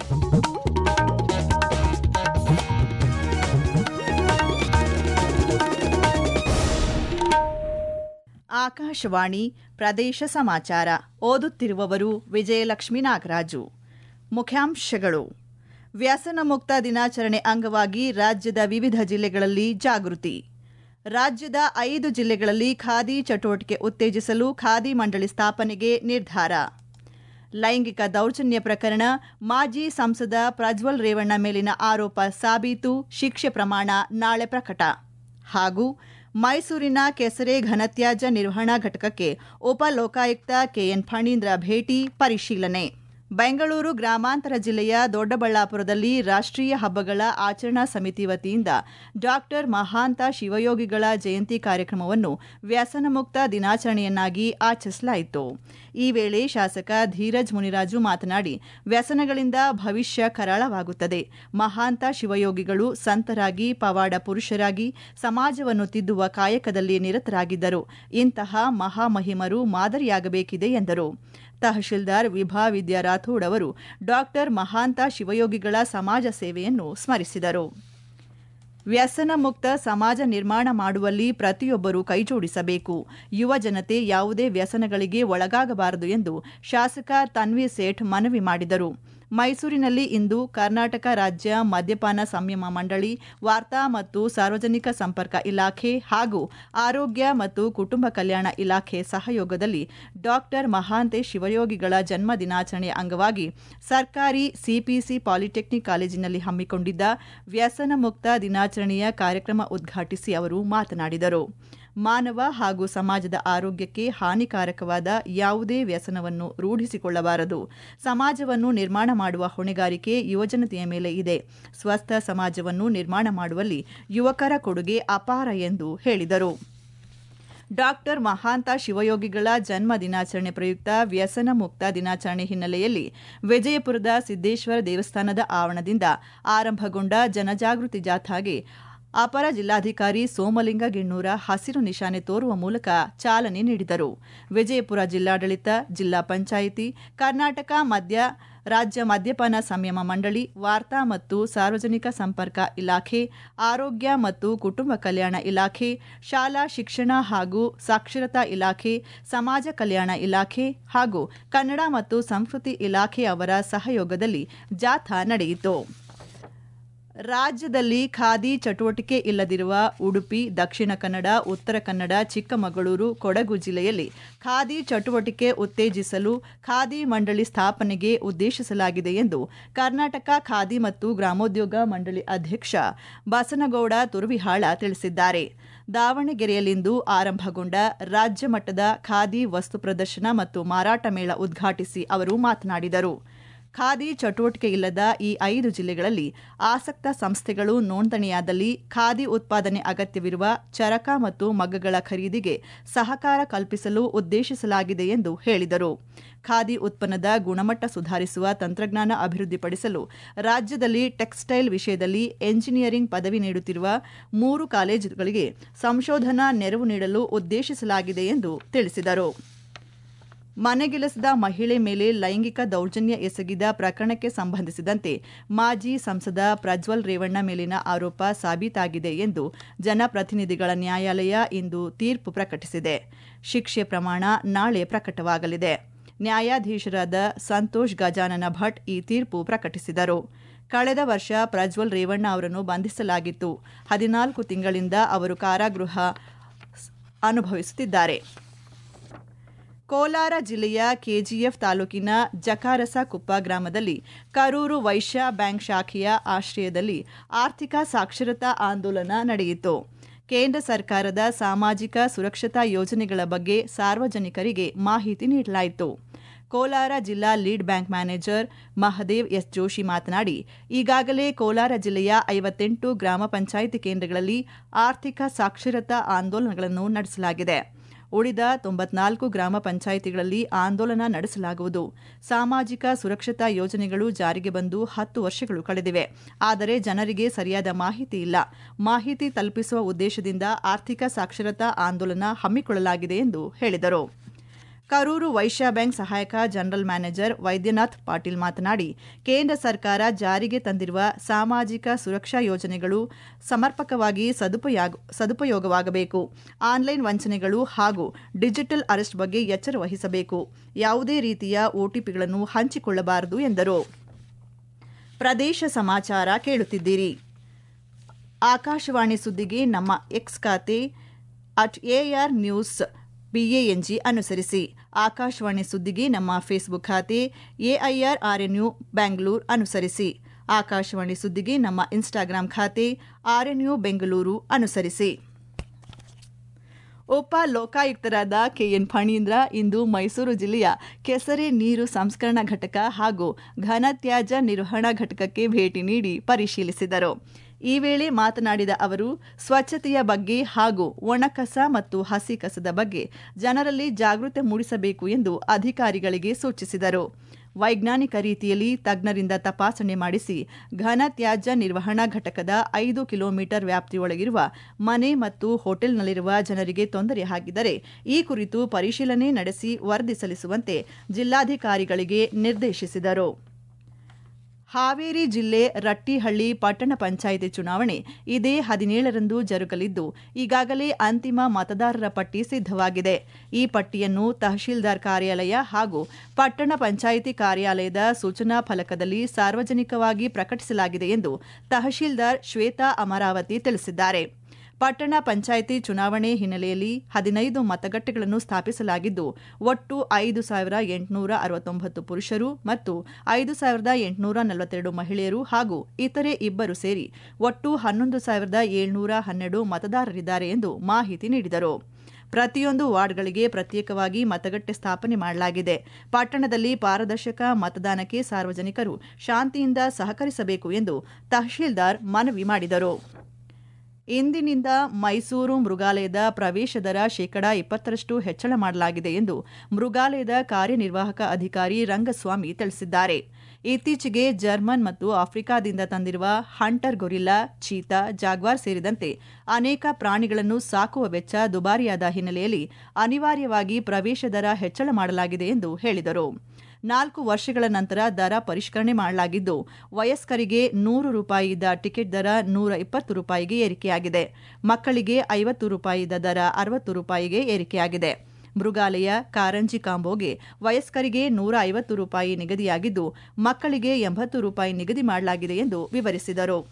ಆಕಾಶವಾಣಿ ಪ್ರದೇಶ ಸಮಾಚಾರ ಓದುತ್ತಿರುವವರು ವಿಜಯಲಕ್ಷ್ಮೀ ನಾಗರಾಜು ಮುಖ್ಯಾಂಶಗಳು ವ್ಯಸನ ಮುಕ್ತ ದಿನಾಚರಣೆ ಅಂಗವಾಗಿ ರಾಜ್ಯದ ವಿವಿಧ ಜಿಲ್ಲೆಗಳಲ್ಲಿ ಜಾಗೃತಿ ರಾಜ್ಯದ ಐದು ಜಿಲ್ಲೆಗಳಲ್ಲಿ ಖಾದಿ ಚಟುವಟಿಕೆ ಉತ್ತೇಜಿಸಲು ಖಾದಿ ಮಂಡಳಿ ಸ್ಥಾಪನೆಗೆ ನಿರ್ಧಾರ ಲೈಂಗಿಕ ದೌರ್ಜನ್ಯ ಪ್ರಕರಣ ಮಾಜಿ ಸಂಸದ ಪ್ರಜ್ವಲ್ ರೇವಣ್ಣ ಮೇಲಿನ ಆರೋಪ ಸಾಬೀತು ಶಿಕ್ಷೆ ಪ್ರಮಾಣ ನಾಳೆ ಪ್ರಕಟ ಹಾಗೂ ಮೈಸೂರಿನ ಕೆಸರೆ ಘನತ್ಯಾಜ್ಯ ನಿರ್ವಹಣಾ ಘಟಕಕ್ಕೆ ಉಪ ಲೋಕಾಯುಕ್ತ ಕೆಎನ್ ಫಣೀಂದ್ರ ಭೇಟಿ ಪರಿಶೀಲನೆ ಬೆಂಗಳೂರು ಗ್ರಾಮಾಂತರ ಜಿಲ್ಲೆಯ ದೊಡ್ಡಬಳ್ಳಾಪುರದಲ್ಲಿ ರಾಷ್ಟ್ರೀಯ ಹಬ್ಬಗಳ ಆಚರಣಾ ಸಮಿತಿ ವತಿಯಿಂದ ಡಾಕ್ಟರ್ ಮಹಾಂತ ಶಿವಯೋಗಿಗಳ ಜಯಂತಿ ಕಾರ್ಯಕ್ರಮವನ್ನು ವ್ಯಸನಮುಕ್ತ ದಿನಾಚರಣೆಯನ್ನಾಗಿ ಆಚರಿಸಲಾಯಿತು ಈ ವೇಳೆ ಶಾಸಕ ಧೀರಜ್ ಮುನಿರಾಜು ಮಾತನಾಡಿ ವ್ಯಸನಗಳಿಂದ ಭವಿಷ್ಯ ಕರಾಳವಾಗುತ್ತದೆ ಮಹಾಂತ ಶಿವಯೋಗಿಗಳು ಸಂತರಾಗಿ ಪವಾಡ ಪುರುಷರಾಗಿ ಸಮಾಜವನ್ನು ತಿದ್ದುವ ಕಾಯಕದಲ್ಲಿ ನಿರತರಾಗಿದ್ದರು ಇಂತಹ ಮಹಾಮಹಿಮರು ಮಾದರಿಯಾಗಬೇಕಿದೆ ಎಂದರು ತಹಶೀಲ್ದಾರ್ ವಿಭಾ ವಿದ್ಯಾ ರಾಥೋಡ್ ಅವರು ಡಾಕ್ಟರ್ ಮಹಾಂತ ಶಿವಯೋಗಿಗಳ ಸಮಾಜ ಸೇವೆಯನ್ನು ಸ್ಮರಿಸಿದರು ವ್ಯಸನ ಮುಕ್ತ ಸಮಾಜ ನಿರ್ಮಾಣ ಮಾಡುವಲ್ಲಿ ಪ್ರತಿಯೊಬ್ಬರೂ ಕೈಜೋಡಿಸಬೇಕು ಯುವ ಜನತೆ ಯಾವುದೇ ವ್ಯಸನಗಳಿಗೆ ಒಳಗಾಗಬಾರದು ಎಂದು ಶಾಸಕ ತನ್ವೀರ್ ಸೇಠ್ ಮನವಿ ಮಾಡಿದರು ಮೈಸೂರಿನಲ್ಲಿ ಇಂದು ಕರ್ನಾಟಕ ರಾಜ್ಯ ಮದ್ಯಪಾನ ಸಂಯಮ ಮಂಡಳಿ ವಾರ್ತಾ ಮತ್ತು ಸಾರ್ವಜನಿಕ ಸಂಪರ್ಕ ಇಲಾಖೆ ಹಾಗೂ ಆರೋಗ್ಯ ಮತ್ತು ಕುಟುಂಬ ಕಲ್ಯಾಣ ಇಲಾಖೆ ಸಹಯೋಗದಲ್ಲಿ ಡಾಕ್ಟರ್ ಮಹಾಂತೆ ಶಿವಯೋಗಿಗಳ ಜನ್ಮ ದಿನಾಚರಣೆಯ ಅಂಗವಾಗಿ ಸರ್ಕಾರಿ ಸಿಪಿಸಿ ಪಾಲಿಟೆಕ್ನಿಕ್ ಕಾಲೇಜಿನಲ್ಲಿ ಹಮ್ಮಿಕೊಂಡಿದ್ದ ವ್ಯಸನ ಮುಕ್ತ ದಿನಾಚರಣೆಯ ಕಾರ್ಯಕ್ರಮ ಉದ್ಘಾಟಿಸಿ ಅವರು ಮಾತನಾಡಿದರು ಮಾನವ ಹಾಗೂ ಸಮಾಜದ ಆರೋಗ್ಯಕ್ಕೆ ಹಾನಿಕಾರಕವಾದ ಯಾವುದೇ ವ್ಯಸನವನ್ನು ರೂಢಿಸಿಕೊಳ್ಳಬಾರದು ಸಮಾಜವನ್ನು ನಿರ್ಮಾಣ ಮಾಡುವ ಹೊಣೆಗಾರಿಕೆ ಯುವಜನತೆಯ ಮೇಲೆ ಇದೆ ಸ್ವಸ್ಥ ಸಮಾಜವನ್ನು ನಿರ್ಮಾಣ ಮಾಡುವಲ್ಲಿ ಯುವಕರ ಕೊಡುಗೆ ಅಪಾರ ಎಂದು ಹೇಳಿದರು ಡಾಕ್ಟರ್ ಮಹಾಂತ ಶಿವಯೋಗಿಗಳ ಜನ್ಮ ದಿನಾಚರಣೆ ಪ್ರಯುಕ್ತ ವ್ಯಸನ ಮುಕ್ತ ದಿನಾಚರಣೆ ಹಿನ್ನೆಲೆಯಲ್ಲಿ ವಿಜಯಪುರದ ಸಿದ್ದೇಶ್ವರ ದೇವಸ್ಥಾನದ ಆವರಣದಿಂದ ಆರಂಭಗೊಂಡ ಜನಜಾಗೃತಿ ಜಾಥಾಗೆ ಅಪರ ಜಿಲ್ಲಾಧಿಕಾರಿ ಸೋಮಲಿಂಗ ಗಿಣ್ಣೂರ ಹಸಿರು ನಿಶಾನೆ ತೋರುವ ಮೂಲಕ ಚಾಲನೆ ನೀಡಿದರು ವಿಜಯಪುರ ಜಿಲ್ಲಾಡಳಿತ ಜಿಲ್ಲಾ ಪಂಚಾಯಿತಿ ಕರ್ನಾಟಕ ಮದ್ಯ ರಾಜ್ಯ ಮದ್ಯಪಾನ ಸಂಯಮ ಮಂಡಳಿ ವಾರ್ತಾ ಮತ್ತು ಸಾರ್ವಜನಿಕ ಸಂಪರ್ಕ ಇಲಾಖೆ ಆರೋಗ್ಯ ಮತ್ತು ಕುಟುಂಬ ಕಲ್ಯಾಣ ಇಲಾಖೆ ಶಾಲಾ ಶಿಕ್ಷಣ ಹಾಗೂ ಸಾಕ್ಷರತಾ ಇಲಾಖೆ ಸಮಾಜ ಕಲ್ಯಾಣ ಇಲಾಖೆ ಹಾಗೂ ಕನ್ನಡ ಮತ್ತು ಸಂಸ್ಕೃತಿ ಇಲಾಖೆ ಅವರ ಸಹಯೋಗದಲ್ಲಿ ಜಾಥಾ ನಡೆಯಿತು ರಾಜ್ಯದಲ್ಲಿ ಖಾದಿ ಚಟುವಟಿಕೆ ಇಲ್ಲದಿರುವ ಉಡುಪಿ ದಕ್ಷಿಣ ಕನ್ನಡ ಉತ್ತರ ಕನ್ನಡ ಚಿಕ್ಕಮಗಳೂರು ಕೊಡಗು ಜಿಲ್ಲೆಯಲ್ಲಿ ಖಾದಿ ಚಟುವಟಿಕೆ ಉತ್ತೇಜಿಸಲು ಖಾದಿ ಮಂಡಳಿ ಸ್ಥಾಪನೆಗೆ ಉದ್ದೇಶಿಸಲಾಗಿದೆ ಎಂದು ಕರ್ನಾಟಕ ಖಾದಿ ಮತ್ತು ಗ್ರಾಮೋದ್ಯೋಗ ಮಂಡಳಿ ಅಧ್ಯಕ್ಷ ಬಸನಗೌಡ ತುರುವಿಹಾಳ ತಿಳಿಸಿದ್ದಾರೆ ದಾವಣಗೆರೆಯಲ್ಲಿಂದು ಆರಂಭಗೊಂಡ ರಾಜ್ಯ ಮಟ್ಟದ ಖಾದಿ ವಸ್ತು ಪ್ರದರ್ಶನ ಮತ್ತು ಮಾರಾಟ ಮೇಳ ಉದ್ಘಾಟಿಸಿ ಅವರು ಮಾತನಾಡಿದರು ಖಾದಿ ಚಟುವಟಿಕೆ ಇಲ್ಲದ ಈ ಐದು ಜಿಲ್ಲೆಗಳಲ್ಲಿ ಆಸಕ್ತ ಸಂಸ್ಥೆಗಳು ನೋಂದಣಿಯಾದಲ್ಲಿ ಖಾದಿ ಉತ್ಪಾದನೆ ಅಗತ್ಯವಿರುವ ಚರಕ ಮತ್ತು ಮಗ್ಗಗಳ ಖರೀದಿಗೆ ಸಹಕಾರ ಕಲ್ಪಿಸಲು ಉದ್ದೇಶಿಸಲಾಗಿದೆ ಎಂದು ಹೇಳಿದರು ಖಾದಿ ಉತ್ಪನ್ನದ ಗುಣಮಟ್ಟ ಸುಧಾರಿಸುವ ತಂತ್ರಜ್ಞಾನ ಅಭಿವೃದ್ಧಿಪಡಿಸಲು ರಾಜ್ಯದಲ್ಲಿ ಟೆಕ್ಸ್ಟೈಲ್ ವಿಷಯದಲ್ಲಿ ಎಂಜಿನಿಯರಿಂಗ್ ಪದವಿ ನೀಡುತ್ತಿರುವ ಮೂರು ಕಾಲೇಜುಗಳಿಗೆ ಸಂಶೋಧನಾ ನೆರವು ನೀಡಲು ಉದ್ದೇಶಿಸಲಾಗಿದೆ ಎಂದು ತಿಳಿಸಿದರು ಮನೆಗೆಲಸದ ಮಹಿಳೆ ಮೇಲೆ ಲೈಂಗಿಕ ದೌರ್ಜನ್ಯ ಎಸಗಿದ ಪ್ರಕರಣಕ್ಕೆ ಸಂಬಂಧಿಸಿದಂತೆ ಮಾಜಿ ಸಂಸದ ಪ್ರಜ್ವಲ್ ರೇವಣ್ಣ ಮೇಲಿನ ಆರೋಪ ಸಾಬೀತಾಗಿದೆ ಎಂದು ಜನಪ್ರತಿನಿಧಿಗಳ ನ್ಯಾಯಾಲಯ ಇಂದು ತೀರ್ಪು ಪ್ರಕಟಿಸಿದೆ ಶಿಕ್ಷೆ ಪ್ರಮಾಣ ನಾಳೆ ಪ್ರಕಟವಾಗಲಿದೆ ನ್ಯಾಯಾಧೀಶರಾದ ಸಂತೋಷ್ ಗಜಾನನ ಭಟ್ ಈ ತೀರ್ಪು ಪ್ರಕಟಿಸಿದರು ಕಳೆದ ವರ್ಷ ಪ್ರಜ್ವಲ್ ರೇವಣ್ಣ ಅವರನ್ನು ಬಂಧಿಸಲಾಗಿತ್ತು ಹದಿನಾಲ್ಕು ತಿಂಗಳಿಂದ ಅವರು ಕಾರಾಗೃಹ ಅನುಭವಿಸುತ್ತಿದ್ದಾರೆ ಕೋಲಾರ ಜಿಲ್ಲೆಯ ಕೆಜಿಎಫ್ ತಾಲೂಕಿನ ಜಕಾರಸ ಕುಪ್ಪ ಗ್ರಾಮದಲ್ಲಿ ಕರೂರು ವೈಶ್ಯ ಬ್ಯಾಂಕ್ ಶಾಖೆಯ ಆಶ್ರಯದಲ್ಲಿ ಆರ್ಥಿಕ ಸಾಕ್ಷರತಾ ಆಂದೋಲನ ನಡೆಯಿತು ಕೇಂದ್ರ ಸರ್ಕಾರದ ಸಾಮಾಜಿಕ ಸುರಕ್ಷತಾ ಯೋಜನೆಗಳ ಬಗ್ಗೆ ಸಾರ್ವಜನಿಕರಿಗೆ ಮಾಹಿತಿ ನೀಡಲಾಯಿತು ಕೋಲಾರ ಜಿಲ್ಲಾ lead bank manager Mahadev S Joshi ಮಾತನಾಡಿ ಈಗಾಗಲೇ ಕೋಲಾರ ಜಿಲ್ಲೆಯ ಐವತ್ತೆಂಟು ಗ್ರಾಮ ಪಂಚಾಯಿತಿ ಕೇಂದ್ರಗಳಲ್ಲಿ ಆರ್ಥಿಕ ಸಾಕ್ಷರತಾ ಆಂದೋಲನಗಳನ್ನು ನಡೆಸಲಾಗಿದೆ ಉಳಿದ ತೊಂಬತ್ನಾಲ್ಕು ಗ್ರಾಮ ಪಂಚಾಯಿತಿಗಳಲ್ಲಿ ಆಂದೋಲನ ನಡೆಸಲಾಗುವುದು ಸಾಮಾಜಿಕ ಸುರಕ್ಷತಾ ಯೋಜನೆಗಳು ಜಾರಿಗೆ ಬಂದು ಹತ್ತು ವರ್ಷಗಳು ಕಳೆದಿವೆ ಆದರೆ ಜನರಿಗೆ ಸರಿಯಾದ ಮಾಹಿತಿ ಇಲ್ಲ ಮಾಹಿತಿ ತಲುಪಿಸುವ ಉದ್ದೇಶದಿಂದ ಆರ್ಥಿಕ ಸಾಕ್ಷರತಾ ಆಂದೋಲನ ಹಮ್ಮಿಕೊಳ್ಳಲಾಗಿದೆ ಎಂದು ಹೇಳಿದರು ಕರೂರು ವೈಶ್ಯ ಬ್ಯಾಂಕ್ ಸಹಾಯಕ ಜನರಲ್ ಮ್ಯಾನೇಜರ್ ವೈದ್ಯನಾಥ್ ಪಾಟೀಲ್ ಮಾತನಾಡಿ ಕೇಂದ್ರ ಸರ್ಕಾರ ಜಾರಿಗೆ ತಂದಿರುವ ಸಾಮಾಜಿಕ ಸುರಕ್ಷಾ ಯೋಜನೆಗಳು ಸಮರ್ಪಕವಾಗಿ ಸದುಪಯೋಗವಾಗಬೇಕು ಆನ್ಲೈನ್ ವಂಚನೆಗಳು ಹಾಗೂ ಡಿಜಿಟಲ್ ಅರೆಸ್ಟ್ ಬಗ್ಗೆ ಎಚ್ಚರ ವಹಿಸಬೇಕು ಯಾವುದೇ ರೀತಿಯ ಒಟಿಪಿಗಳನ್ನು ಹಂಚಿಕೊಳ್ಳಬಾರದು ಎಂದರು ಪ್ರದೇಶ ಸಮಾಚಾರ ಕೇಳುತ್ತಿದ್ದೀರಿ ಆಕಾಶವಾಣಿ ಸುದ್ದಿಗೆ ನಮ್ಮ ಎಕ್ಸ್ ಖಾತೆ ಅಟ್ ಎಆರ್ ನ್ಯೂಸ್ ಬಿಎಎನ್ಜಿ ಅನುಸರಿಸಿ ಆಕಾಶವಾಣಿ ಸುದ್ದಿಗೆ ನಮ್ಮ ಫೇಸ್ಬುಕ್ ಖಾತೆ ಎಐಆರ್ ಆರ್ಎನ್ಯು ಬ್ಯಾಂಗ್ಳೂರ್ ಅನುಸರಿಸಿ ಆಕಾಶವಾಣಿ ಸುದ್ದಿಗೆ ನಮ್ಮ ಇನ್ಸ್ಟಾಗ್ರಾಂ ಖಾತೆ ಆರ್ಎನ್ಯು ಬೆಂಗಳೂರು ಅನುಸರಿಸಿ ಉಪ ಲೋಕಾಯುಕ್ತರಾದ ಕೆಎನ್ ಫಣೀಂದ್ರ ಇಂದು ಮೈಸೂರು ಜಿಲ್ಲೆಯ ಕೆಸರೆ ನೀರು ಸಂಸ್ಕರಣಾ ಘಟಕ ಹಾಗೂ ಘನತ್ಯಾಜ್ಯ ನಿರ್ವಹಣಾ ಘಟಕಕ್ಕೆ ಭೇಟಿ ನೀಡಿ ಪರಿಶೀಲಿಸಿದರು ಈ ವೇಳೆ ಮಾತನಾಡಿದ ಅವರು ಸ್ವಚ್ಛತೆಯ ಬಗ್ಗೆ ಹಾಗೂ ಒಣಕಸ ಮತ್ತು ಹಸಿ ಕಸದ ಬಗ್ಗೆ ಜನರಲ್ಲಿ ಜಾಗೃತಿ ಮೂಡಿಸಬೇಕು ಎಂದು ಅಧಿಕಾರಿಗಳಿಗೆ ಸೂಚಿಸಿದರು ವೈಜ್ಞಾನಿಕ ರೀತಿಯಲ್ಲಿ ತಜ್ಞರಿಂದ ತಪಾಸಣೆ ಮಾಡಿಸಿ ಘನ ತ್ಯಾಜ್ಯ ನಿರ್ವಹಣಾ ಘಟಕದ ಐದು ಕಿಲೋಮೀಟರ್ ವ್ಯಾಪ್ತಿಯೊಳಗಿರುವ ಮನೆ ಮತ್ತು ಹೋಟೆಲ್ನಲ್ಲಿರುವ ಜನರಿಗೆ ತೊಂದರೆ ಆಗಿದ್ದರೆ ಈ ಕುರಿತು ಪರಿಶೀಲನೆ ನಡೆಸಿ ವರದಿ ಸಲ್ಲಿಸುವಂತೆ ಜಿಲ್ಲಾಧಿಕಾರಿಗಳಿಗೆ ನಿರ್ದೇಶಿಸಿದರು ಹಾವೇರಿ ಜಿಲ್ಲೆ ರಟ್ಟಿಹಳ್ಳಿ ಪಟ್ಟಣ ಪಂಚಾಯಿತಿ ಚುನಾವಣೆ ಇದೇ ಹದಿನೇಳರಂದು ಜರುಗಲಿದ್ದು ಈಗಾಗಲೇ ಅಂತಿಮ ಮತದಾರರ ಪಟ್ಟಿ ಸಿದ್ದವಾಗಿದೆ ಈ ಪಟ್ಟಿಯನ್ನು ತಹಶೀಲ್ದಾರ್ ಕಾರ್ಯಾಲಯ ಹಾಗೂ ಪಟ್ಟಣ ಪಂಚಾಯಿತಿ ಕಾರ್ಯಾಲಯದ ಸೂಚನಾ ಫಲಕದಲ್ಲಿ ಸಾರ್ವಜನಿಕವಾಗಿ ಪ್ರಕಟಿಸಲಾಗಿದೆ ಎಂದು ತಹಶೀಲ್ದಾರ್ ಶ್ವೇತಾ ಅಮರಾವತಿ ತಿಳಿಸಿದ್ದಾರೆ ಪಟ್ಟಣ ಪಂಚಾಯಿತಿ ಚುನಾವಣೆ ಹಿನ್ನೆಲೆಯಲ್ಲಿ ಹದಿನೈದು ಮತಗಟ್ಟೆಗಳನ್ನು ಸ್ಥಾಪಿಸಲಾಗಿದ್ದು ಒಟ್ಟು ಐದು ಸಾವಿರ ಎಂಟುನೂರ ಅರವತ್ತೊಂಬತ್ತು ಪುರುಷರು ಮತ್ತು ಐದು ಸಾವಿರದ ಎಂಟುನೂರ ನಲವತ್ತೆರಡು ಮಹಿಳೆಯರು ಹಾಗೂ ಇತರೆ ಇಬ್ಬರು ಸೇರಿ ಒಟ್ಟು ಹನ್ನೊಂದು ಸಾವಿರದ ಏಳ್ನೂರ ಹನ್ನೆರಡು ಮತದಾರರಿದ್ದಾರೆ ಎಂದು ಮಾಹಿತಿ ನೀಡಿದರು ಪ್ರತಿಯೊಂದು ವಾರ್ಡ್ಗಳಿಗೆ ಪ್ರತ್ಯೇಕವಾಗಿ ಮತಗಟ್ಟೆ ಸ್ಥಾಪನೆ ಮಾಡಲಾಗಿದೆ ಪಟ್ಟಣದಲ್ಲಿ ಪಾರದರ್ಶಕ ಮತದಾನಕ್ಕೆ ಸಾರ್ವಜನಿಕರು ಶಾಂತಿಯಿಂದ ಸಹಕರಿಸಬೇಕು ಎಂದು ತಹಶೀಲ್ದಾರ್ ಮನವಿ ಮಾಡಿದರು ಇಂದಿನಿಂದ ಮೈಸೂರು ಮೃಗಾಲಯದ ಪ್ರವೇಶ ದರ ಶೇಕಡಾ ಇಪ್ಪತ್ತರಷ್ಟು ಹೆಚ್ಚಳ ಮಾಡಲಾಗಿದೆ ಎಂದು ಮೃಗಾಲಯದ ಕಾರ್ಯನಿರ್ವಾಹಕ ಅಧಿಕಾರಿ ರಂಗಸ್ವಾಮಿ ತಿಳಿಸಿದ್ದಾರೆ ಇತ್ತೀಚೆಗೆ ಜರ್ಮನ್ ಮತ್ತು ಆಫ್ರಿಕಾದಿಂದ ತಂದಿರುವ ಹಂಟರ್ ಗೊರಿಲ್ಲಾ ಚೀತಾ ಜಾಗ್ವಾರ್ ಸೇರಿದಂತೆ ಅನೇಕ ಪ್ರಾಣಿಗಳನ್ನು ಸಾಕುವ ವೆಚ್ಚ ದುಬಾರಿಯಾದ ಹಿನ್ನೆಲೆಯಲ್ಲಿ ಅನಿವಾರ್ಯವಾಗಿ ಪ್ರವೇಶ ದರ ಹೆಚ್ಚಳ ಮಾಡಲಾಗಿದೆ ಎಂದು ಹೇಳಿದರು ನಾಲ್ಕು ವರ್ಷಗಳ ನಂತರ ದರ ಪರಿಷ್ಕರಣೆ ಮಾಡಲಾಗಿದ್ದು ವಯಸ್ಕರಿಗೆ ನೂರು ರೂಪಾಯಿ ಇದ್ದ ಟಿಕೆಟ್ ದರ ನೂರ ಇಪ್ಪತ್ತು ರೂಪಾಯಿಗೆ ಏರಿಕೆಯಾಗಿದೆ ಮಕ್ಕಳಿಗೆ ಐವತ್ತು ರೂಪಾಯಿದ ದರ ಅರವತ್ತು ರೂಪಾಯಿಗೆ ಏರಿಕೆಯಾಗಿದೆ ಮೃಗಾಲಯ ಕಾರಂಜಿ ಕಾಂಬೋಗೆ ವಯಸ್ಕರಿಗೆ ನೂರ ಐವತ್ತು ರೂಪಾಯಿ ನಿಗದಿಯಾಗಿದ್ದು ಮಕ್ಕಳಿಗೆ ಎಂಬತ್ತು ರೂಪಾಯಿ ನಿಗದಿ ಮಾಡಲಾಗಿದೆ ಎಂದು ವಿವರಿಸಿದರು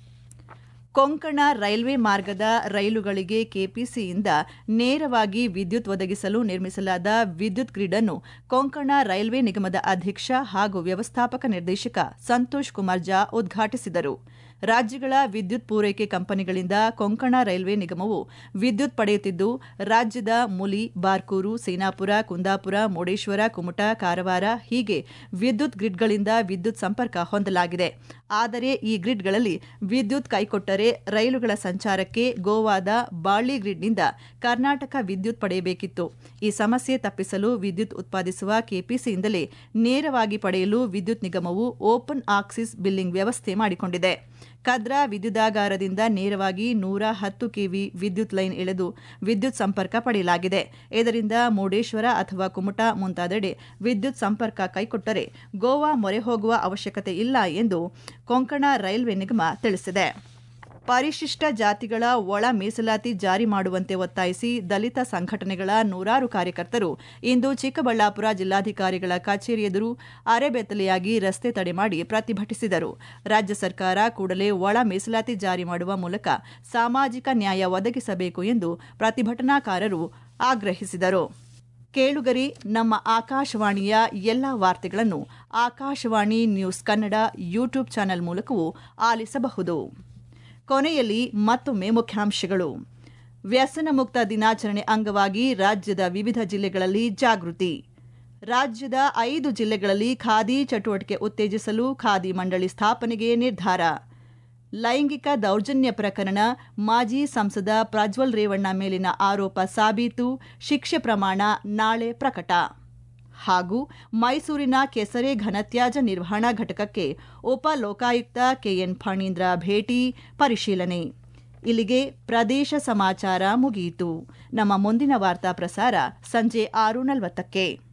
ಕೊಂಕಣ ರೈಲ್ವೆ ಮಾರ್ಗದ ರೈಲುಗಳಿಗೆ ಕೆಪಿಸಿಯಿಂದ ನೇರವಾಗಿ ವಿದ್ಯುತ್ ಒದಗಿಸಲು ನಿರ್ಮಿಸಲಾದ ವಿದ್ಯುತ್ ಗ್ರಿಡ್ ಅನ್ನು ಕೊಂಕಣ ರೈಲ್ವೆ ನಿಗಮದ ಅಧ್ಯಕ್ಷ ಹಾಗೂ ವ್ಯವಸ್ಥಾಪಕ ನಿರ್ದೇಶಕ ಸಂತೋಷ್ ಕುಮಾರ್ ಜಾ ಉದ್ಘಾಟಿಸಿದರು ರಾಜ್ಯಗಳ ವಿದ್ಯುತ್ ಪೂರೈಕೆ ಕಂಪನಿಗಳಿಂದ ಕೊಂಕಣ ರೈಲ್ವೆ ನಿಗಮವು ವಿದ್ಯುತ್ ಪಡೆಯುತ್ತಿದ್ದು ರಾಜ್ಯದ ಮುಲಿ ಬಾರ್ಕೂರು ಸೇನಾಪುರ ಕುಂದಾಪುರ ಮುಡೇಶ್ವರ ಕುಮಟಾ ಕಾರವಾರ ಹೀಗೆ ವಿದ್ಯುತ್ ಗ್ರಿಡ್ಗಳಿಂದ ವಿದ್ಯುತ್ ಸಂಪರ್ಕ ಹೊಂದಲಾಗಿದೆ ಆದರೆ ಈ ಗ್ರಿಡ್ಗಳಲ್ಲಿ ವಿದ್ಯುತ್ ಕೈಕೊಟ್ಟರೆ ರೈಲುಗಳ ಸಂಚಾರಕ್ಕೆ ಗೋವಾದ ಬಾಳಿ ಗ್ರಿಡ್ನಿಂದ ಕರ್ನಾಟಕ ವಿದ್ಯುತ್ ಪಡೆಯಬೇಕಿತ್ತು ಈ ಸಮಸ್ಯೆ ತಪ್ಪಿಸಲು ವಿದ್ಯುತ್ ಉತ್ಪಾದಿಸುವ ಕೆಪಿಸಿಯಿಂದಲೇ ನೇರವಾಗಿ ಪಡೆಯಲು ವಿದ್ಯುತ್ ನಿಗಮವು ಓಪನ್ ಆಕ್ಸಿಸ್ ಬಿಲ್ಲಿಂಗ್ ವ್ಯವಸ್ಥೆ ಮಾಡಿಕೊಂಡಿದೆ ಕದ್ರಾ ವಿದ್ಯುದಾಗಾರದಿಂದ ನೇರವಾಗಿ ನೂರ ಹತ್ತು ಕೆವಿ ವಿದ್ಯುತ್ ಲೈನ್ ಎಳೆದು ವಿದ್ಯುತ್ ಸಂಪರ್ಕ ಪಡೆಯಲಾಗಿದೆ ಇದರಿಂದ ಮುರುಡೇಶ್ವರ ಅಥವಾ ಕುಮಟಾ ಮುಂತಾದೆಡೆ ವಿದ್ಯುತ್ ಸಂಪರ್ಕ ಕೈಕೊಟ್ಟರೆ ಗೋವಾ ಮೊರೆ ಹೋಗುವ ಅವಶ್ಯಕತೆ ಇಲ್ಲ ಎಂದು ಕೊಂಕಣ ರೈಲ್ವೆ ನಿಗಮ ತಿಳಿಸಿದೆ ಪರಿಶಿಷ್ಟ ಜಾತಿಗಳ ಒಳ ಮೀಸಲಾತಿ ಜಾರಿ ಮಾಡುವಂತೆ ಒತ್ತಾಯಿಸಿ ದಲಿತ ಸಂಘಟನೆಗಳ ನೂರಾರು ಕಾರ್ಯಕರ್ತರು ಇಂದು ಚಿಕ್ಕಬಳ್ಳಾಪುರ ಜಿಲ್ಲಾಧಿಕಾರಿಗಳ ಕಚೇರಿ ಎದುರು ಅರೆಬೆತ್ತಲೆಯಾಗಿ ರಸ್ತೆ ತಡೆ ಮಾಡಿ ಪ್ರತಿಭಟಿಸಿದರು ರಾಜ್ಯ ಸರ್ಕಾರ ಕೂಡಲೇ ಒಳ ಮೀಸಲಾತಿ ಜಾರಿ ಮಾಡುವ ಮೂಲಕ ಸಾಮಾಜಿಕ ನ್ಯಾಯ ಒದಗಿಸಬೇಕು ಎಂದು ಪ್ರತಿಭಟನಾಕಾರರು ಆಗ್ರಹಿಸಿದರು ಕೇಳುಗರಿ ನಮ್ಮ ಆಕಾಶವಾಣಿಯ ಎಲ್ಲ ವಾರ್ತೆಗಳನ್ನು Akashvani news Kannada YouTube channel ಮೂಲಕವೂ ಆಲಿಸಬಹುದು ಕೊನೆಯಲ್ಲಿ ಮತ್ತೊಮ್ಮೆ ಮುಖ್ಯಾಂಶಗಳು ವ್ಯಸನ ಮುಕ್ತ ದಿನಾಚರಣೆ ಅಂಗವಾಗಿ ರಾಜ್ಯದ ವಿವಿಧ ಜಿಲ್ಲೆಗಳಲ್ಲಿ ಜಾಗೃತಿ ರಾಜ್ಯದ ಐದು ಜಿಲ್ಲೆಗಳಲ್ಲಿ ಖಾದಿ ಚಟುವಟಿಕೆ ಉತ್ತೇಜಿಸಲು ಖಾದಿ ಮಂಡಳಿ ಸ್ಥಾಪನೆಗೆ ನಿರ್ಧಾರ ಲೈಂಗಿಕ ದೌರ್ಜನ್ಯ ಪ್ರಕರಣ ಮಾಜಿ ಸಂಸದ ಪ್ರಜ್ವಲ್ ರೇವಣ್ಣ ಮೇಲಿನ ಆರೋಪ ಸಾಬೀತು ಶಿಕ್ಷೆ ಪ್ರಮಾಣ ನಾಳೆ ಪ್ರಕಟ ಹಾಗೂ ಮೈಸೂರಿನ ಕೆಸರೆ ಘನತ್ಯಾಜ್ಯ ನಿರ್ವಹಣಾ ಘಟಕಕ್ಕೆ ಉಪ ಲೋಕಾಯುಕ್ತ ಕೆಎನ್ ಫಣೀಂದ್ರ ಭೇಟಿ ಪರಿಶೀಲನೆ ಇಲ್ಲಿಗೆ ಪ್ರದೇಶ ಸಮಾಚಾರ ಮುಗಿಯಿತು ನಮ್ಮ ಮುಂದಿನ ವಾರ್ತಾ ಪ್ರಸಾರ ಸಂಜೆ ಆರು ನಲವತ್ತಕ್ಕೆ